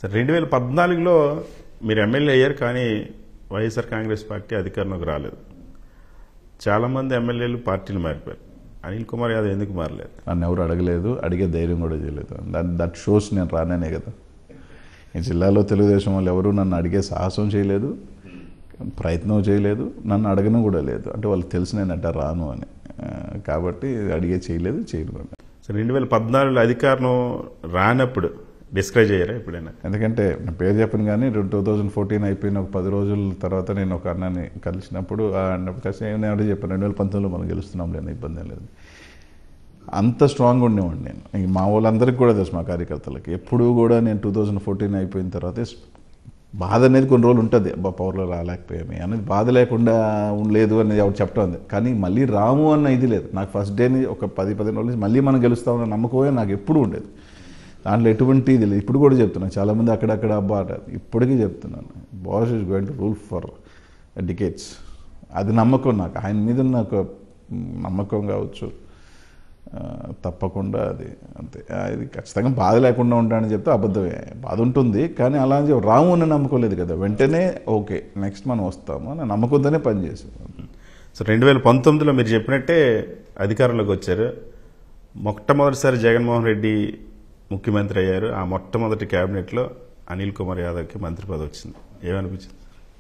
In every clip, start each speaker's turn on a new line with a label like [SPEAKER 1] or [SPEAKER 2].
[SPEAKER 1] సరే రెండు వేల పద్నాలుగులో మీరు ఎమ్మెల్యే అయ్యారు కానీ వైఎస్ఆర్ కాంగ్రెస్ పార్టీ అధికారంలోకి రాలేదు చాలామంది ఎమ్మెల్యేలు పార్టీలు మారిపోయారు అనిల్ కుమార్ యాదవ్ ఎందుకు మారలేదు
[SPEAKER 2] నన్ను ఎవరు అడగలేదు అడిగే ధైర్యం కూడా చేయలేదు దట్ దట్ షోస్ నేను రాననే కదా ఈ జిల్లాలో తెలుగుదేశం వాళ్ళు ఎవరు నన్ను అడిగే సాహసం చేయలేదు ప్రయత్నం చేయలేదు నన్ను అడగను కూడా లేదు అంటే వాళ్ళకి తెలిసి నేను అట్ట రాను అని ఆ, కాబట్టి అడిగే చేయలేదు చేయను కూడా
[SPEAKER 1] సరే రెండు వేల పద్నాలుగులో అధికారం రానప్పుడు డిస్కరేజ్ అయ్యారా ఎప్పుడైనా
[SPEAKER 2] ఎందుకంటే నా పేరు చెప్పను కానీ టూ థౌజండ్ ఫోర్టీన్ అయిపోయిన ఒక పది రోజుల తర్వాత నేను ఒక అన్నని కలిసినప్పుడు ఆ అన్న కలిసి నేను ఎవరో చెప్పాను రెండు వేల పంతొమ్మిదిలో మనం గెలుస్తున్నాం లేని ఇబ్బంది ఏం లేదు అంత స్ట్రాంగ్ ఉండేవాడిని నేను ఇంక మా వాళ్ళందరికీ కూడా తెలుసు మా కార్యకర్తలకి ఎప్పుడూ కూడా నేను టూ థౌజండ్ ఫోర్టీన్ అయిపోయిన తర్వాత స్- బాధ అనేది కొన్ని రోజులు ఉంటుంది అబ్బా పవర్లో రాలేకపోయామి అనేది బాధ లేకుండా లేదు అనేది ఎవరు చెప్పడం ఉంది కానీ మళ్ళీ రాము అన్న ఇది లేదు నాకు ఫస్ట్ డేని ఒక పది పదిహేను రోజులు నుంచి మళ్ళీ మనం గెలుస్తామన్న నమ్మకమే నాకు ఎప్పుడూ ఉండేది దాంట్లో ఎటువంటి ఇది లేదు ఇప్పుడు కూడా చెప్తున్నాను చాలామంది అక్కడక్కడ అబ్బా అంటారు ఇప్పటికీ చెప్తున్నాను boss is going to rule for decades అది నమ్మకం నాకు ఆయన మీద నాకు నమ్మకం కావచ్చు ఆ, తప్పకుండా అది అంతే ఆ, ఇది ఖచ్చితంగా బాధ లేకుండా ఉంటానని చెప్తే అబద్ధమే బాధ ఉంటుంది కానీ అలా అని చెప్పి రాము అని నమ్మకోలేదు కదా వెంటనే ఓకే నెక్స్ట్ మనం వస్తాము అని నమ్మకంతోనే పనిచేసాం
[SPEAKER 1] సో రెండు వేల పంతొమ్మిదిలో మీరు చెప్పినట్టే అధికారంలోకి వచ్చారు మొట్టమొదటిసారి జగన్మోహన్ రెడ్డి ముఖ్యమంత్రి అయ్యారు ఆ మొట్టమొదటి క్యాబినెట్లో అనిల్ కుమార్ యాదవ్కి మంత్రి పదవి వచ్చింది ఏమనిపించింది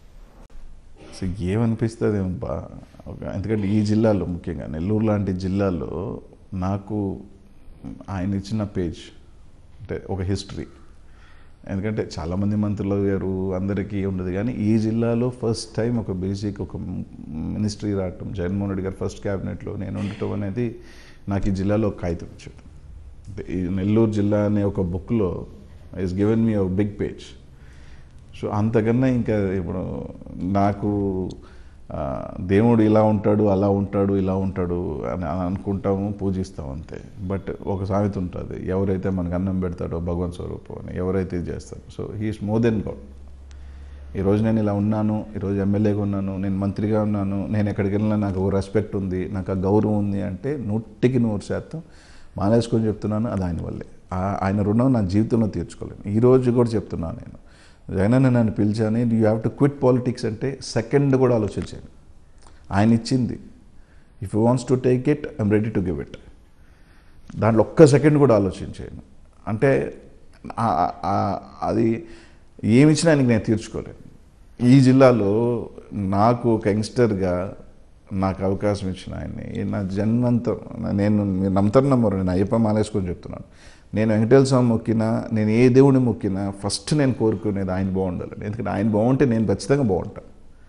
[SPEAKER 2] సో ఏమనిపిస్తుంది ఏమో బా ఒక- ఎందుకంటే ఈ జిల్లాలో ముఖ్యంగా నెల్లూరు లాంటి జిల్లాలో నాకు ఆయన ఇచ్చిన పేజ్ అంటే ఒక హిస్టరీ ఎందుకంటే చాలామంది మంత్రులు అయ్యారు అందరికీ ఉండదు కానీ ఈ జిల్లాలో ఫస్ట్ టైం ఒక బేసిక్ ఒక మినిస్ట్రీ రావటం జగన్మోహన్ రెడ్డి గారు ఫస్ట్ క్యాబినెట్లో నేను ఉండటం అనేది నాకు ఈ జిల్లాలో ఒక కాగితం ఇచ్చాడు అంటే ఈ నెల్లూరు జిల్లా అనే ఒక బుక్లో ఈస్ గివెన్ మీ ఒక బిగ్ పేజ్ సో అంతకన్నా ఇంకా ఇప్పుడు నాకు ఆ, దేవుడు ఇలా ఉంటాడు అలా ఉంటాడు ఇలా ఉంటాడు అని అని అనుకుంటాము పూజిస్తాం అంతే బట్ ఒక సామెత ఉంటుంది ఎవరైతే మనకు అన్నం పెడతాడో భగవంత్ స్వరూపం అని ఎవరైతే ఇది చేస్తారో so he is more than God ఈరోజు నేను ఇలా ఉన్నాను ఈరోజు ఎమ్మెల్యేగా ఉన్నాను నేను మంత్రిగా ఉన్నాను నేను ఎక్కడికి వెళ్ళినా నాకు ఒక రెస్పెక్ట్ ఉంది నాకు ఆ గౌరవం ఉంది అంటే నూటికి నూరు శాతం మానేసుకొని చెప్తున్నాను అది ఆయన వల్లే ఆ- ఆయన రుణం నా జీవితంలో తీర్చుకోలేను ఈ రోజు కూడా చెప్తున్నాను నేను జగనన్న నన్ను పిలిచాను you have to quit politics అంటే సెకండ్ కూడా ఆలోచించాను ఆయన ఇచ్చింది if you wants to take it I'm ready to give it దాంట్లో ఒక్క సెకండ్ కూడా ఆలోచించాను అంటే ఆ- ఆ- అది ఏమిచ్చినా ఆయనకి నేను తీర్చుకోలేను ఈ జిల్లాలో నాకు ఒక యంగ్స్టర్గా నాకు అవకాశం ఇచ్చిన ఆయన్ని నా జన్మంతో నేను మీరు నమ్ముతారు నమ్మరు నేను అయ్యప్ప మాలేసుకొని చెప్తున్నాను నేను వెంకటేశ్వర స్వామి మొక్కినా నేను ఏ దేవుడిని మొక్కినా ఫస్ట్ నేను కోరుకునేది ఆయన బాగుండాలని ఎందుకంటే ఆయన బాగుంటే నేను ఖచ్చితంగా బాగుంటాను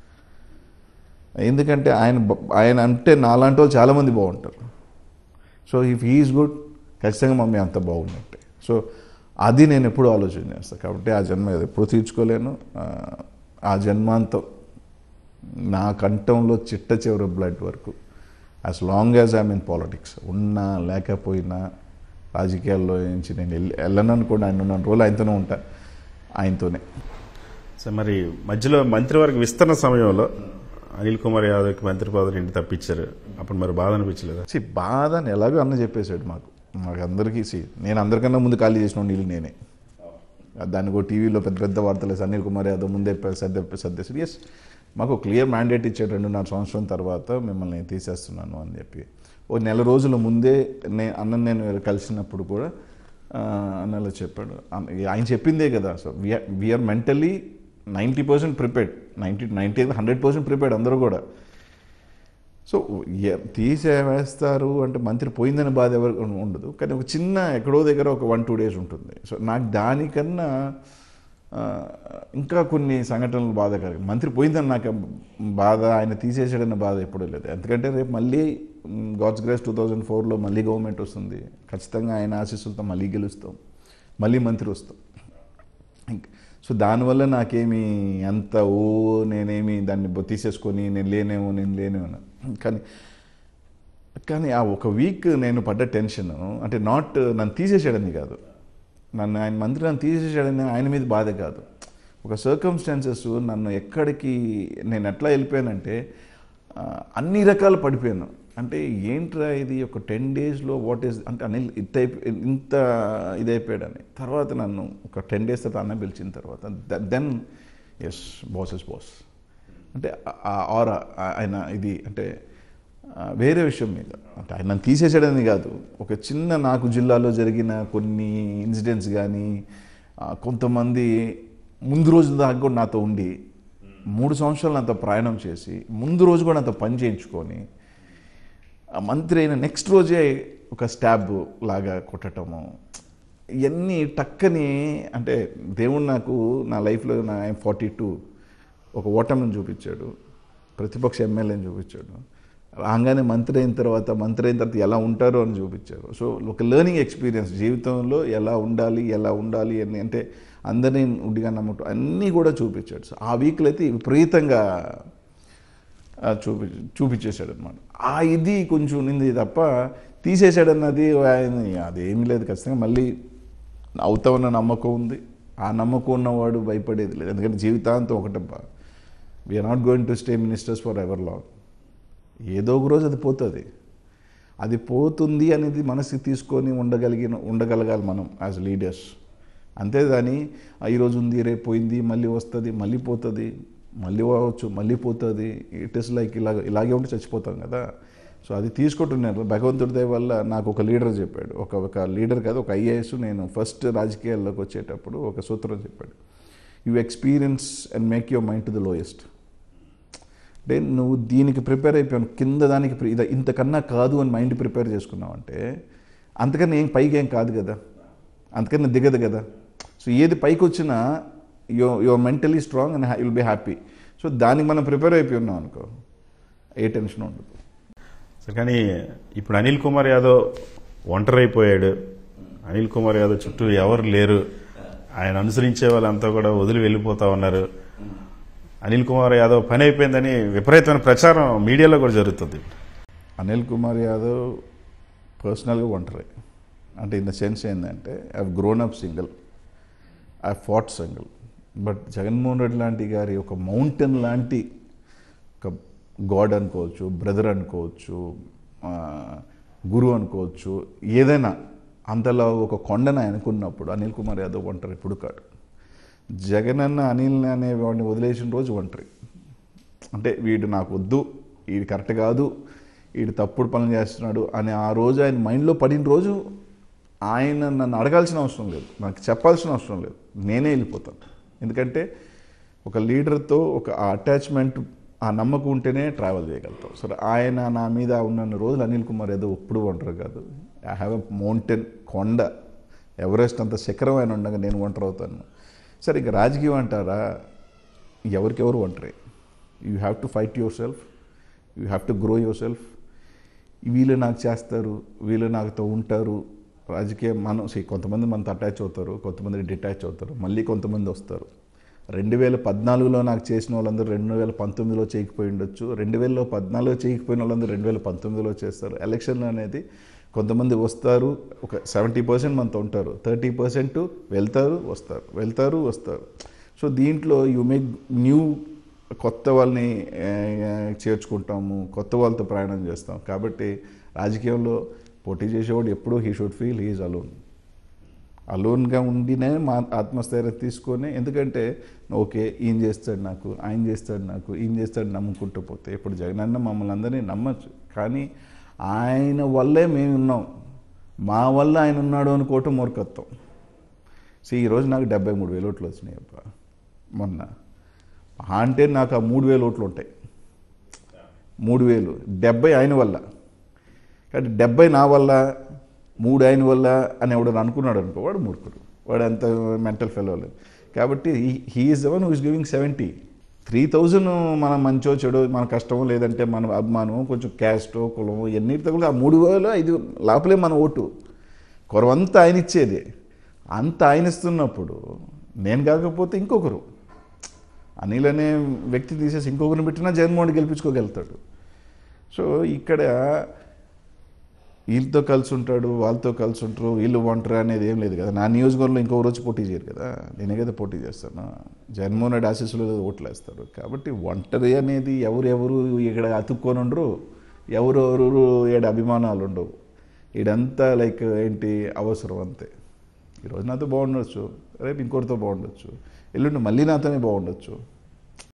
[SPEAKER 2] ఎందుకంటే ఆయన బ- ఆయన అంటే నాలాంటి వాళ్ళు చాలామంది బాగుంటారు సో ఇఫ్ హీఈస్ గుడ్ ఖచ్చితంగా మమ్మీ అంత బాగున్నట్టే సో అది నేను ఎప్పుడు ఆలోచన చేస్తాను కాబట్టి ఆ జన్మ ఎప్పుడు తీర్చుకోలేను ఆ, ఆ జన్మాంతం నా కంఠంలో చిట్ట చివరి బ్లడ్ వరకు as long as I'm in politics ఉన్నా లేకపోయినా రాజకీయాల్లో నుంచి నేను వెళ్ళి వెళ్ళనని కూడా ఆయన ఉన్న రోజులు ఆయనతోనే ఉంటా ఆయనతోనే
[SPEAKER 1] సో మరి మధ్యలో మంత్రివర్గ విస్తరణ సమయంలో అనిల్ కుమార్ యాదవ్కి మంత్రి పదవి నుండి తప్పించారు అప్పుడు మరి బాధ అనిపించలేదా
[SPEAKER 2] సి బాధ అని ఎలాగో అన్న చెప్పేశాడు మాకు మాకు అందరికీ సి నేను అందరికన్నా ముందు ఖాళీ చేసిన నీళ్ళు నేనే దానికి ఒక టీవీలో పెద్ద పెద్ద వార్తలు వేసి అనిల్ కుమార్ యాదవ్ ముందే పె- సర్దే సర్దేశాడు ఎస్ మాకు క్లియర్ మ్యాండేట్ ఇచ్చాడు రెండున్నర సంవత్సరం తర్వాత మిమ్మల్ని నేను తీసేస్తున్నాను అని చెప్పి ఓ నెల రోజుల ముందే నే అన్న నేను కలిసినప్పుడు కూడా ఆ, అన్నలో చెప్పాడు అన్న- ఆయన చెప్పిందే కదా so we are mentally ninety percent prepared ninety ninety hundred percent prepared అందరూ కూడా సో ఎ- తీసేవేస్తారు అంటే మంత్రి పోయిందని బాధ ఎవరు ఉండదు కానీ ఒక చిన్న ఎక్కడో దగ్గర ఒక వన్ టూ డేస్ ఉంటుంది సో నాకు దానికన్నా ఆ, ఇంకా కొన్ని సంఘటనలు బాధాకరం మంత్రి పోయిందని నాకు బాధ ఆయన తీసేసాడన్న బాధ ఎప్పుడూ లేదు ఎందుకంటే రేపు మళ్ళీ గాడ్స్ గ్రేస్ టూ థౌజండ్ ఫోర్లో మళ్ళీ గవర్నమెంట్ వస్తుంది ఖచ్చితంగా ఆయన ఆశీస్సులతో మళ్ళీ గెలుస్తాం మళ్ళీ మంత్రి వస్తాం ఇంక- సో దానివల్ల నాకేమి అంత ఓ నేనేమి దాన్ని బొ- తీసేసుకొని నేను లేనేమో నేను లేనేమో అని. కానీ కానీ ఆ ఒక వీక్ నేను పడ్డ టెన్షన్ అంటే నాట్ నన్ను తీసేసాడని కాదు నన్ను ఆయన మంత్రి నన్ను తీసేసాడని ఆయన మీద బాధ కాదు ఒక సర్కమ్స్టాన్సెస్ నన్ను ఎక్కడికి నేను ఎట్లా వెళ్ళిపోయానంటే ఆ, అన్ని రకాలు పడిపోయాను అంటే ఏంట్రా ఇది ఒక టెన్ డేస్లో వాట్ ఈస్ అంటే అనిల్ ఇంత అయిపో- ఇంత ఇదైపోయాడని తర్వాత నన్ను ఒక టెన్ డేస్ తర్వాత అన్న పిలిచిన తర్వాత then yes boss is boss అంటే ఆ ఆర ఆయన ఇది అంటే ఆ, వేరే విషయం మీద అంటే ఆయన నన్ను తీసేసాడని కాదు ఒక చిన్న నాకు జిల్లాలో జరిగిన కొన్ని ఇన్సిడెంట్స్ కానీ ఆ, కొంతమంది ముందు రోజు దాకా కూడా నాతో ఉండి మూడు సంవత్సరాలు నాతో ప్రయాణం చేసి ముందు రోజు కూడా నాతో పని చేయించుకొని ఆ మంత్రి అయిన నెక్స్ట్ రోజే ఒక స్టాబ్ లాగా కొట్టటము ఇవన్నీ టక్కని అంటే దేవుడు నాకు నా లైఫ్లో నా ఫార్టీ టూ ఒక ఓటమిని చూపించాడు ప్రతిపక్ష ఎమ్మెల్యేని చూపించాడు రాగానే మంత్రి అయిన తర్వాత మంత్రి అయిన తర్వాత ఎలా ఉంటారో అని చూపించారు సో ఒక లెర్నింగ్ ఎక్స్పీరియన్స్ జీవితంలో ఎలా ఉండాలి ఎలా ఉండాలి అని అంటే అందరినీ ఉడిగా నమ్మటం అన్నీ కూడా చూపించాడు సో ఆ వీక్లో అయితే విపరీతంగా ఆ, చూపి చూపించేశాడు అనమాట ఆ ఇది కొంచెం ఉంది తప్ప తీసేశాడన్నది ఆయన అదేమీ లేదు ఖచ్చితంగా మళ్ళీ అవుతామన్న నమ్మకం ఉంది ఆ నమ్మకం ఉన్నవాడు భయపడేది లేదు ఎందుకంటే జీవితాంతం ఒకటబ్బా we are not going to stay ministers forever long ఏదో ఒక రోజు అది పోతుంది అది పోతుంది అనేది మనసుకి తీసుకొని ఉండగలిగిన ఉండగలగాలి మనం యాజ్ లీడర్స్ అంతేగాని "ఆ, ఈరోజు ఉంది రేపు పోయింది మళ్ళీ వస్తుంది మళ్ళీ పోతుంది మళ్ళీ పోవచ్చు మళ్ళీ పోతుంది ఇట్ ఇస్ లైక్ ఇలాగ ఇలాగే ఉంటే చచ్చిపోతాం కదా సో అది తీసుకుంటున్నారు భగవంతుడి దయ వల్ల నాకు ఒక లీడర్ చెప్పాడు ఒక ఒక లీడర్ కాదు ఒక ఐఏఎస్ నేను ఫస్ట్ రాజకీయాల్లోకి వచ్చేటప్పుడు ఒక సూత్రం చెప్పాడు you experience and make your mind to the lowest అంటే నువ్వు దీనికి ప్రిపేర్ అయిపోయాను కింద దానికి ప్రి- ఇద ఇంతకన్నా కాదు అని మైండ్ ప్రిపేర్ చేసుకున్నావు అంటే అంతకన్నా ఏం పైకి ఏం కాదు కదా అంతకన్నా దిగదు కదా సో ఏది పైకి వచ్చినా యో you're mentally strong and will be happy so దానికి మనం ప్రిపేర్ అయిపోయి ఉన్నాం అనుకో ఏ టెన్షన్ ఉండదు
[SPEAKER 1] సరే కానీ ఇప్పుడు అనిల్ కుమార్ యాదవ్ ఒంటరైపోయాడు అనిల్ కుమార్ యాదవ్ చుట్టూ ఎవరు లేరు ఆయన అనుసరించే వాళ్ళంతా కూడా వదిలి వెళ్ళిపోతా ఉన్నారు అనిల్ కుమార్ యాదవ్ పని అయిపోయిందని విపరీతమైన ప్రచారం మీడియాలో కూడా జరుగుతుంది
[SPEAKER 2] అనిల్ కుమార్ యాదవ్ పర్సనల్గా ఒంటరి అంటే ఇన్ ద సెన్స్ ఏంటంటే I grown up single I fought single but Jaganmohan Reddy లాంటి గారి ఒక మౌంటైన్ లాంటి ఒక గాడ్ అనుకోవచ్చు బ్రదర్ అనుకోవచ్చు ఆ, గురువు అనుకోవచ్చు ఏదైనా అంతలో ఒక కొండను అనుకున్నప్పుడు అనిల్ కుమార్ యాదవ్ ఒంటరి ఇప్పుడు కాడు జగన్ అన్న అనిల్ అనే వాడిని వదిలేసిన రోజు ఒంటరి అంటే వీడు నాకు వద్దు వీడు కరెక్ట్ కాదు వీడు తప్పుడు పనులు చేస్తున్నాడు అని ఆ రోజు ఆయన మైండ్లో పడిన రోజు ఆయన నన్ను అడగాల్సిన అవసరం లేదు నాకు చెప్పాల్సిన అవసరం లేదు నేనే వెళ్ళిపోతాను ఎందుకంటే ఒక లీడర్తో ఒక అటాచ్మెంట్ ఆ నమ్మకం ఉంటేనే ట్రావెల్ చేయగలుగుతాం సరే ఆయన నా మీద ఉన్న రోజులు అనిల్ కుమార్ ఏదో ఎప్పుడు ఒంటరి కాదు ఐ హ్యావ్ ఎ మౌంటైన్ కొండ ఎవరెస్ట్ అంత శిఖరం ఆయన ఉండగా నేను ఒంటరి అవుతాను సరే ఇక రాజకీయం అంటారా ఎవరికెవరు ఒంటరి you have to fight yourself you have to grow yourself వీళ్ళు నాకు చేస్తారు వీళ్ళు నాకుతో ఉంటారు రాజకీయం మనం see, కొంతమంది మనతో అటాచ్ అవుతారు కొంతమంది డిటాచ్ అవుతారు మళ్ళీ కొంతమంది వస్తారు రెండు వేల పద్నాలుగులో నాకు చేసిన వాళ్ళందరూ రెండు వేల పంతొమ్మిదిలో చేయకపోయి ఉండొచ్చు రెండు వేలలో పద్నాలుగులో చేయకపోయిన వాళ్ళందరూ రెండు వేల పంతొమ్మిదిలో చేస్తారు ఎలక్షన్ అనేది కొంతమంది వస్తారు ఒక సెవెంటీ పర్సెంట్ మనతో ఉంటారు థర్టీ పర్సెంట్ వెళ్తారు వస్తారు వెళ్తారు వస్తారు సో దీంట్లో యు మేక్ న్యూ కొత్త వాళ్ళని ఆ, చేర్చుకుంటాము కొత్త వాళ్ళతో ప్రయాణం చేస్తాం కాబట్టి రాజకీయంలో పోటీ చేసేవాడు ఎప్పుడూ he should feel he is alone అలోన్గా ఉండినే మా ఆత్మస్థైర్యం తీసుకొని ఎందుకంటే ఓకే ఈయన చేస్తాడు నాకు ఆయన చేస్తాడు నాకు ఈయన చేస్తాడు నమ్ముకుంటూ పోతే ఇప్పుడు జగనన్న మమ్మల్ని అందరినీ నమ్మచ్చు కానీ ఆయన వల్లే మేము ఉన్నాం మా వల్ల ఆయన ఉన్నాడు అనుకోవటం మూర్ఖత్వం సో ఈరోజు నాకు డెబ్బై మూడు వేలు ఓట్లు వచ్చినాయి అబ్బా మొన్న ఆ అంటే నాకు ఆ మూడు వేలు ఓట్లు ఉంటాయి మూడు వేలు డెబ్బై ఆయన వల్ల కాబట్టి డెబ్బై నా వల్ల మూడు ఆయన వల్ల అని ఎవడని అనుకున్నాడు అనుకో వాడు మూర్ఖుడు వాడు అంత మెంటల్ ఫెలో లేదు కాబట్టి he is one who is giving seventy three thousand మన మంచో చెడో మన కష్టమో లేదంటే మన అభిమానం కొంచెం క్యాస్టో కులమో ఎన్నిటితో కూడా ఆ మూడు వేలు ఐదు లోపలే మన ఓటు కొరవంతా ఆయన ఇచ్చేది అంత ఆయన ఇస్తున్నప్పుడు నేను కాకపోతే ఇంకొకరు అనిల్ అనే వ్యక్తి తీసేసి ఇంకొకరిని పెట్టినా జగన్మోహన్ రెడ్డి గెలిపించుకోగలుగుతాడు సో ఇక్కడ వీళ్ళతో కలిసి ఉంటాడు వాళ్ళతో కలిసి ఉంటారు వీళ్ళు ఒంటరి అనేది ఏం లేదు కదా నా నియోజకవర్గంలో ఇంకో రోజు పోటీ చేయరు కదా నేనే కదా పోటీ చేస్తాను జగన్మోహన్ రెడ్డి ఆశీస్సులో ఓట్లు వేస్తారు కాబట్టి ఒంటరి అనేది ఎవరు ఎవరు ఇక్కడ అతుక్కొని ఉండరు ఎవరెవరు ఏడు అభిమానాలు ఉండవు ఈడంతా లైక్ ఏంటి అవసరం అంతే ఈరోజు నాతో బాగుండొచ్చు రేపు ఇంకోటితో బాగుండొచ్చు ఎల్లుండి మళ్ళీ నాతోనే బాగుండొచ్చు